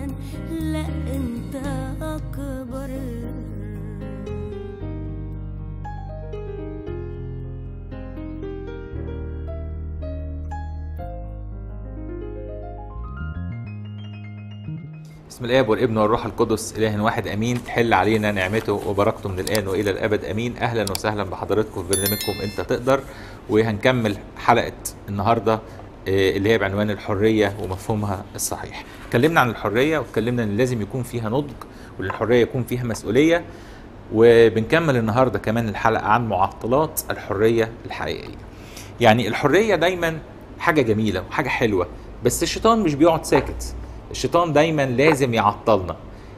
زمان لا انت اكبر بسم الاب والابن والروح القدس اله واحد امين تحل علينا نعمته وبركته من الان والى الابد امين اهلا وسهلا بحضراتكم في برنامجكم انت تقدر وهنكمل حلقه النهارده آه، اللي هي بعنوان الحريه ومفهومها الصحيح اتكلمنا عن الحريه واتكلمنا ان لازم يكون فيها نضج وان الحريه يكون فيها مسؤوليه وبنكمل النهارده كمان الحلقه عن معطلات الحريه الحقيقيه يعني الحريه دايما حاجه جميله وحاجه حلوه بس الشيطان مش بيقعد ساكت الشيطان دايما لازم يعطلنا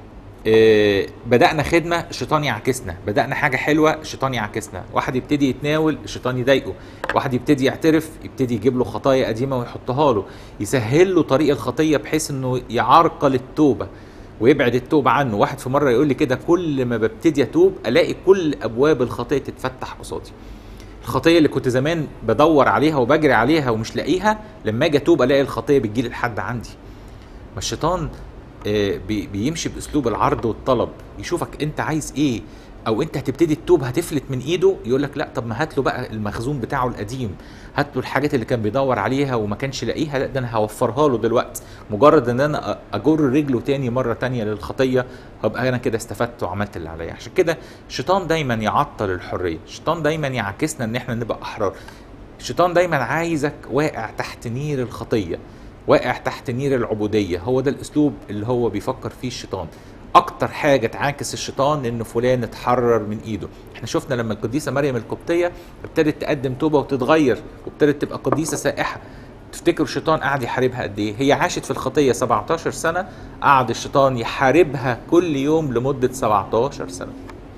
إيه، بدأنا خدمة الشيطان يعكسنا بدأنا حاجة حلوة الشيطان يعكسنا واحد يبتدي يتناول الشيطان يضايقه واحد يبتدي يعترف يبتدي يجيب له خطايا قديمة ويحطها له يسهل له طريق الخطية بحيث انه يعرقل التوبة ويبعد التوبة عنه واحد في مرة يقول لي كده كل ما ببتدي اتوب الاقي كل ابواب الخطية تتفتح قصادي الخطيه اللي كنت زمان بدور عليها وبجري عليها ومش لاقيها لما اجي اتوب الاقي الخطيه بتجيلي لحد عندي ما الشيطان آه، بي- بيمشي باسلوب العرض والطلب يشوفك انت عايز ايه او انت هتبتدي التوب هتفلت من ايده يقول لك لا طب ما هات له بقى المخزون بتاعه القديم هات له الحاجات اللي كان بيدور عليها وما كانش لاقيها لا ده انا هوفرها له دلوقتي مجرد ان انا أ- اجر رجله تاني مره تانية للخطيه هبقى انا كده استفدت وعملت اللي عليا عشان كده الشيطان دايما يعطل الحريه الشيطان دايما يعكسنا ان احنا نبقى احرار الشيطان دايما عايزك واقع تحت نير الخطيه واقع تحت نير العبوديه هو ده الاسلوب اللي هو بيفكر فيه الشيطان اكتر حاجه تعاكس الشيطان ان فلان اتحرر من ايده احنا شفنا لما القديسه مريم القبطيه ابتدت تقدم توبه وتتغير وابتدت تبقى قديسه سائحه تفتكروا الشيطان قعد يحاربها قد ايه هي عاشت في الخطيه 17 سنه قعد الشيطان يحاربها كل يوم لمده 17 سنه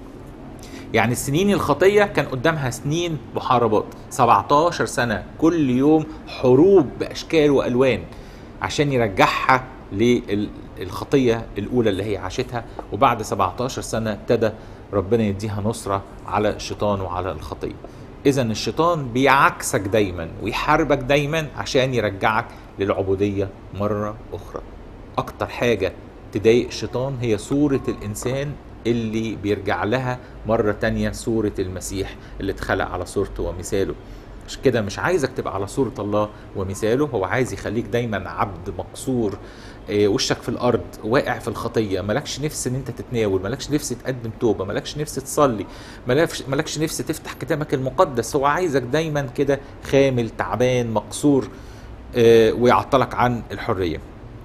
يعني السنين الخطية كان قدامها سنين محاربات 17 سنة كل يوم حروب بأشكال وألوان عشان يرجعها للخطية الأولى اللي هي عاشتها وبعد 17 سنة ابتدى ربنا يديها نصرة على الشيطان وعلى الخطية إذا الشيطان بيعكسك دايما ويحاربك دايما عشان يرجعك للعبودية مرة أخرى أكتر حاجة تضايق الشيطان هي صورة الإنسان اللي بيرجع لها مرة تانية صورة المسيح اللي اتخلق على صورته ومثاله عشان كده مش عايزك تبقى على صورة الله ومثاله هو عايز يخليك دايما عبد مقصور إيه، وشك في الارض واقع في الخطيه مالكش نفس ان انت تتناول مالكش نفس تقدم توبه مالكش نفس تصلي مالكش مالكش نفس تفتح كتابك المقدس هو عايزك دايما كده خامل تعبان مقصور آه، ويعطلك عن الحريه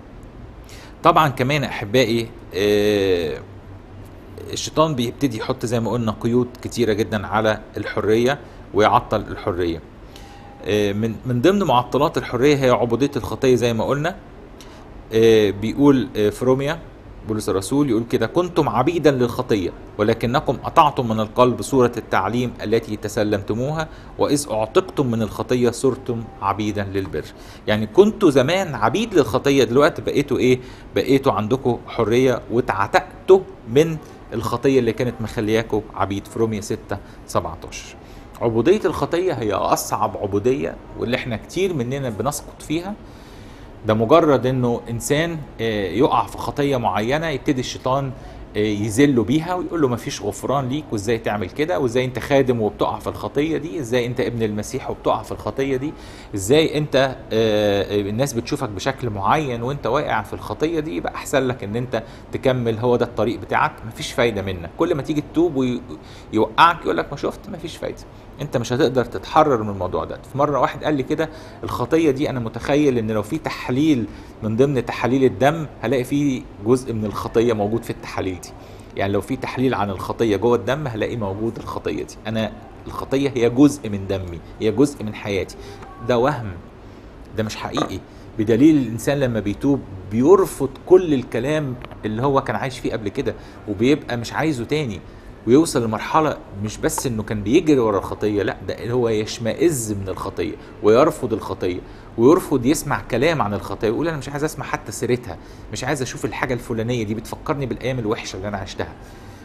طبعا كمان احبائي آه، الشيطان بيبتدي يحط زي ما قلنا قيود كتيرة جدا على الحرية ويعطل الحرية آه، من من ضمن معطلات الحرية هي عبودية الخطية زي ما قلنا آه، بيقول آه، في روميا بولس الرسول يقول كده كنتم عبيدا للخطية ولكنكم قطعتم من القلب صورة التعليم التي تسلمتموها وإذ أعتقتم من الخطية صرتم عبيدا للبر يعني كنتوا زمان عبيد للخطية دلوقتي بقيتوا إيه بقيتوا عندكم حرية واتعتقتوا من الخطية اللي كانت مخلياكم عبيد في روميا 6 17 عبودية الخطية هي أصعب عبودية واللي احنا كتير مننا بنسقط فيها ده مجرد انه انسان آه، يقع في خطيه معينه يبتدي الشيطان آه، يذله بيها ويقول له مفيش غفران ليك وازاي تعمل كده وازاي انت خادم وبتقع في الخطيه دي ازاي انت ابن المسيح وبتقع في الخطيه دي ازاي انت آه، آه، الناس بتشوفك بشكل معين وانت واقع في الخطيه دي يبقى احسن لك ان انت تكمل هو ده الطريق بتاعك مفيش فايده منك كل ما تيجي تتوب ويوقعك يقول لك ما شفت مفيش فايده انت مش هتقدر تتحرر من الموضوع ده في مره واحد قال لي كده الخطيه دي انا متخيل ان لو في تحليل من ضمن تحاليل الدم هلاقي في جزء من الخطيه موجود في التحاليل دي يعني لو في تحليل عن الخطيه جوه الدم هلاقي موجود الخطيه دي انا الخطيه هي جزء من دمي هي جزء من حياتي ده وهم ده مش حقيقي بدليل الانسان لما بيتوب بيرفض كل الكلام اللي هو كان عايش فيه قبل كده وبيبقى مش عايزه تاني ويوصل لمرحله مش بس انه كان بيجري ورا الخطيه لا ده هو يشمئز من الخطيه ويرفض الخطيه ويرفض يسمع كلام عن الخطيه ويقول انا مش عايز اسمع حتى سيرتها مش عايز اشوف الحاجه الفلانيه دي بتفكرني بالايام الوحشه اللي انا عشتها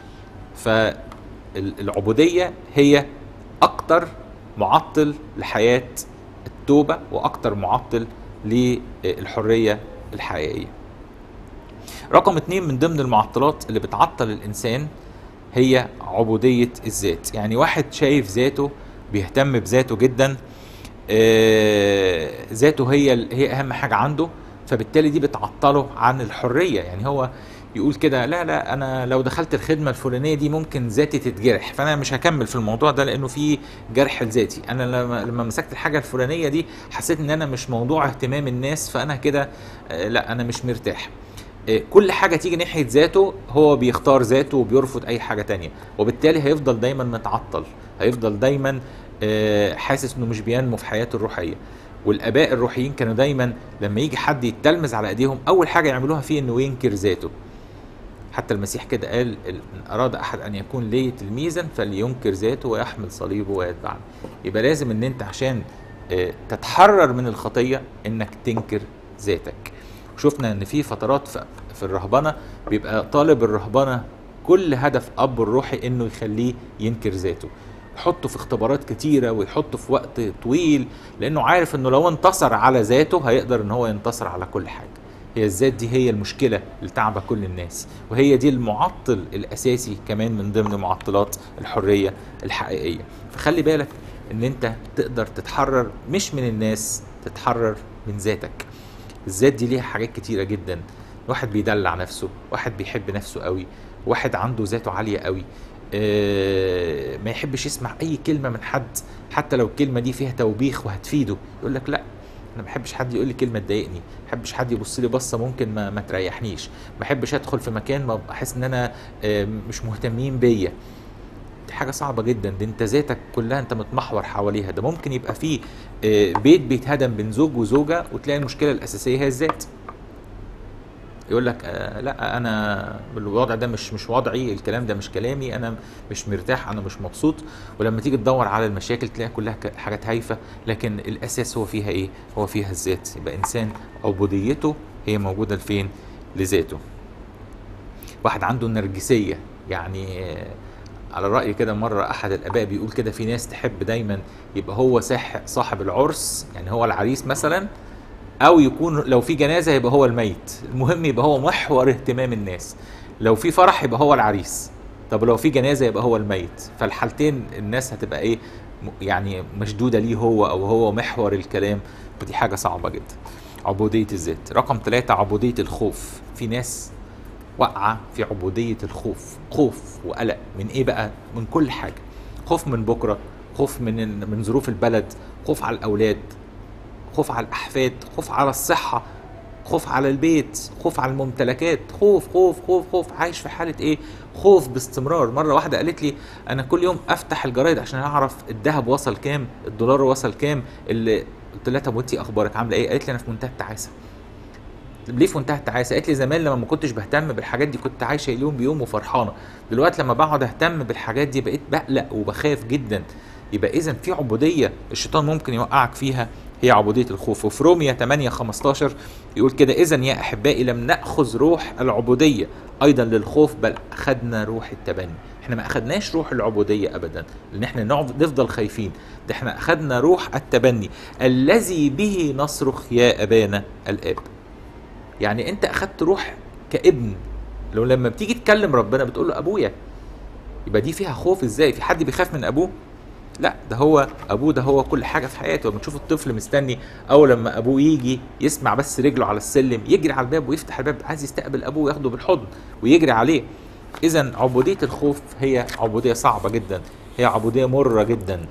فالعبوديه هي اكتر معطل لحياه التوبه واكتر معطل للحريه الحقيقيه رقم اتنين من ضمن المعطلات اللي بتعطل الانسان هي عبودية الذات يعني واحد شايف ذاته بيهتم بذاته جدا آه، ذاته هي ال- هي اهم حاجة عنده فبالتالي دي بتعطله عن الحرية يعني هو يقول كده لا لا انا لو دخلت الخدمة الفلانية دي ممكن ذاتي تتجرح فانا مش هكمل في الموضوع ده لانه في جرح لذاتي انا لما لما مسكت الحاجة الفلانية دي حسيت ان انا مش موضوع اهتمام الناس فانا كده آه، لا انا مش مرتاح آه، كل حاجة تيجي ناحية ذاته هو بيختار ذاته وبيرفض أي حاجة تانية وبالتالي هيفضل دايما متعطل هيفضل دايما آه، حاسس إنه مش بينمو في حياته الروحية والآباء الروحيين كانوا دايما لما يجي حد يتلمذ على أيديهم أول حاجة يعملوها فيه إنه ينكر ذاته حتى المسيح كده قال ال- إن أراد أحد أن يكون لي تلميذا فلينكر ذاته ويحمل صليبه ويتبعني يبقى لازم إن أنت عشان آه، تتحرر من الخطية إنك تنكر ذاتك شفنا ان في فترات في في الرهبنه بيبقى طالب الرهبنه كل هدف اب الروحي انه يخليه ينكر ذاته يحطه في اختبارات كتيرة ويحطه في وقت طويل لانه عارف انه لو انتصر على ذاته هيقدر ان هو ينتصر على كل حاجة هي الذات دي هي المشكلة اللي تعبى كل الناس وهي دي المعطل الاساسي كمان من ضمن معطلات الحرية الحقيقية فخلي بالك ان انت تقدر تتحرر مش من الناس تتحرر من ذاتك الذات دي ليها حاجات كتيرة جدا واحد بيدلع نفسه واحد بيحب نفسه قوي واحد عنده ذاته عالية قوي آه، ما يحبش يسمع اي كلمة من حد حتى لو الكلمة دي فيها توبيخ وهتفيده يقول لك لا انا ما بحبش حد يقول لي كلمة تضايقني ما بحبش حد يبص لي بصة ممكن ما, ما تريحنيش ما بحبش ادخل في مكان ما احس ان انا آه، مش مهتمين بيا دي حاجة صعبة جدا دي انت ذاتك كلها انت متمحور حواليها ده ممكن يبقى فيه آه، بيت بيتهدم بين زوج وزوجة وتلاقي المشكلة الأساسية هي الذات يقول لك آه لا انا الوضع ده مش مش وضعي الكلام ده مش كلامي انا مش مرتاح انا مش مبسوط ولما تيجي تدور على المشاكل تلاقي كلها ك- حاجات هايفه لكن الاساس هو فيها ايه هو فيها الذات يبقى انسان عبوديته هي موجوده لفين لذاته واحد عنده النرجسيه يعني آه، على رأي كده مرة أحد الآباء بيقول كده في ناس تحب دايما يبقى هو ساح صاحب العرس يعني هو العريس مثلا أو يكون لو في جنازة يبقى هو الميت المهم يبقى هو محور اهتمام الناس لو في فرح يبقى هو العريس طب لو في جنازة يبقى هو الميت فالحالتين الناس هتبقى إيه م- يعني مشدودة ليه هو أو هو محور الكلام ودي حاجة صعبة جدا عبودية الذات رقم ثلاثة عبودية الخوف في ناس واقعة في عبودية الخوف خوف وقلق من ايه بقى من كل حاجة خوف من بكرة خوف من من ظروف البلد خوف على الاولاد خوف على الاحفاد خوف على الصحة خوف على البيت خوف على الممتلكات خوف خوف خوف خوف عايش في حالة ايه خوف باستمرار مرة واحدة قالت لي انا كل يوم افتح الجرايد عشان اعرف الذهب وصل كام الدولار وصل كام اللي قلت لها طب وانتي اخبارك عامله ايه قالت لي انا في منتهى التعاسه ليه في منتهى التعاسه قالت لي زمان لما ما كنتش بهتم بالحاجات دي كنت عايشه اليوم بيوم وفرحانه دلوقتي لما بقعد اهتم بالحاجات دي بقيت بقلق وبخاف جدا يبقى اذا في عبوديه الشيطان ممكن يوقعك فيها هي عبوديه الخوف وفي روميا 8 15 يقول كده اذا يا احبائي لم ناخذ روح العبوديه ايضا للخوف بل اخذنا روح التبني احنا ما اخذناش روح العبوديه ابدا لان احنا نقعد نفضل خايفين ده احنا اخذنا روح التبني الذي به نصرخ يا ابانا الاب يعني انت اخدت روح كابن لو لما بتيجي تكلم ربنا بتقول له ابويا يبقى دي فيها خوف ازاي في حد بيخاف من ابوه لا ده هو ابوه ده هو كل حاجه في حياته لما تشوف الطفل مستني اول لما ابوه يجي يسمع بس رجله على السلم يجري على الباب ويفتح الباب عايز يستقبل ابوه وياخده بالحضن ويجري عليه اذا عبوديه الخوف هي عبوديه صعبه جدا هي عبوديه مره جدا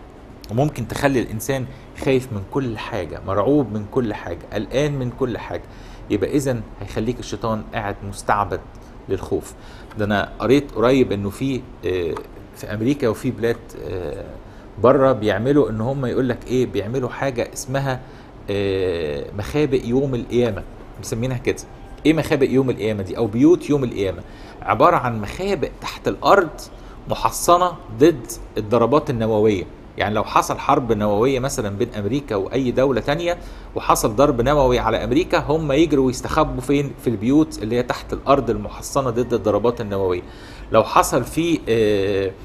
وممكن تخلي الانسان خايف من كل حاجه مرعوب من كل حاجه قلقان من كل حاجه يبقى اذا هيخليك الشيطان قاعد مستعبد للخوف ده انا قريت قريب انه في آه، في امريكا وفي بلاد آه، بره بيعملوا ان هم يقول لك ايه بيعملوا حاجه اسمها آه، مخابئ يوم القيامه مسمينها كده ايه مخابئ يوم القيامه دي او بيوت يوم القيامه عباره عن مخابئ تحت الارض محصنه ضد الضربات النوويه يعني لو حصل حرب نووية مثلا بين أمريكا وأي دولة تانية وحصل ضرب نووي على أمريكا هم يجروا ويستخبوا فين في البيوت اللي هي تحت الأرض المحصنة ضد الضربات النووية لو حصل في آه،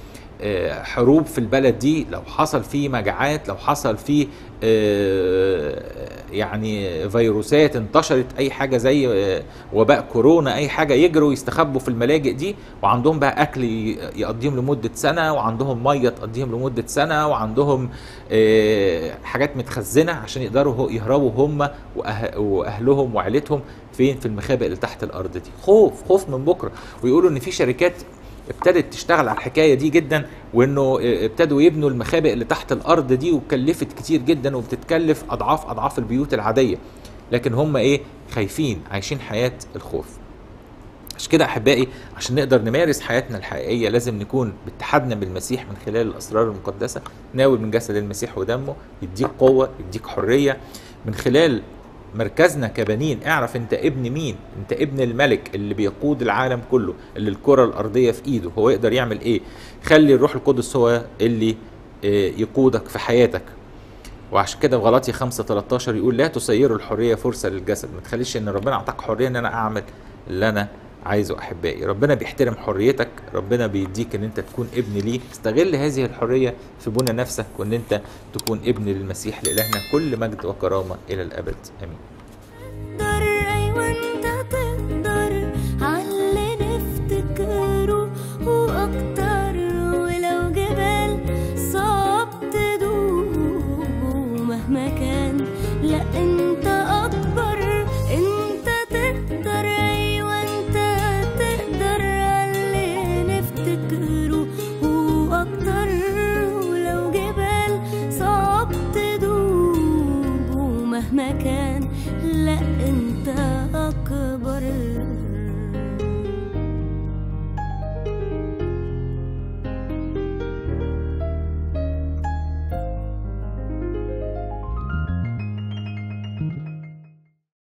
آه، حروب في البلد دي لو حصل فيه مجاعات لو حصل فيه آه، يعني فيروسات انتشرت اي حاجه زي آه، وباء كورونا اي حاجه يجروا يستخبوا في الملاجئ دي وعندهم بقى اكل ي- يقضيهم لمده سنه وعندهم ميه تقضيهم لمده سنه وعندهم آه، حاجات متخزنه عشان يقدروا هو- يهربوا هم وأه- واهلهم وعيلتهم فين في المخابئ اللي تحت الارض دي خوف خوف من بكره ويقولوا ان في شركات ابتدت تشتغل على الحكايه دي جدا وانه ابتدوا يبنوا المخابئ اللي تحت الارض دي وكلفت كتير جدا وبتتكلف اضعاف اضعاف البيوت العاديه لكن هم ايه خايفين عايشين حياه الخوف عشان كده احبائي عشان نقدر نمارس حياتنا الحقيقيه لازم نكون باتحادنا بالمسيح من خلال الاسرار المقدسه ناول من جسد المسيح ودمه يديك قوه يديك حريه من خلال مركزنا كبنين اعرف انت ابن مين انت ابن الملك اللي بيقود العالم كله اللي الكره الارضيه في ايده هو يقدر يعمل ايه خلي الروح القدس هو اللي آه، يقودك في حياتك وعشان كده في غلاطي 5 13 يقول لا تسيروا الحريه فرصه للجسد ما تخليش ان ربنا اعطاك حريه ان انا اعمل اللي انا عايزه احبائي ربنا بيحترم حريتك ربنا بيديك ان انت تكون ابن ليه استغل هذه الحريه في بنى نفسك وان انت تكون ابن للمسيح لالهنا كل مجد وكرامه الى الابد امين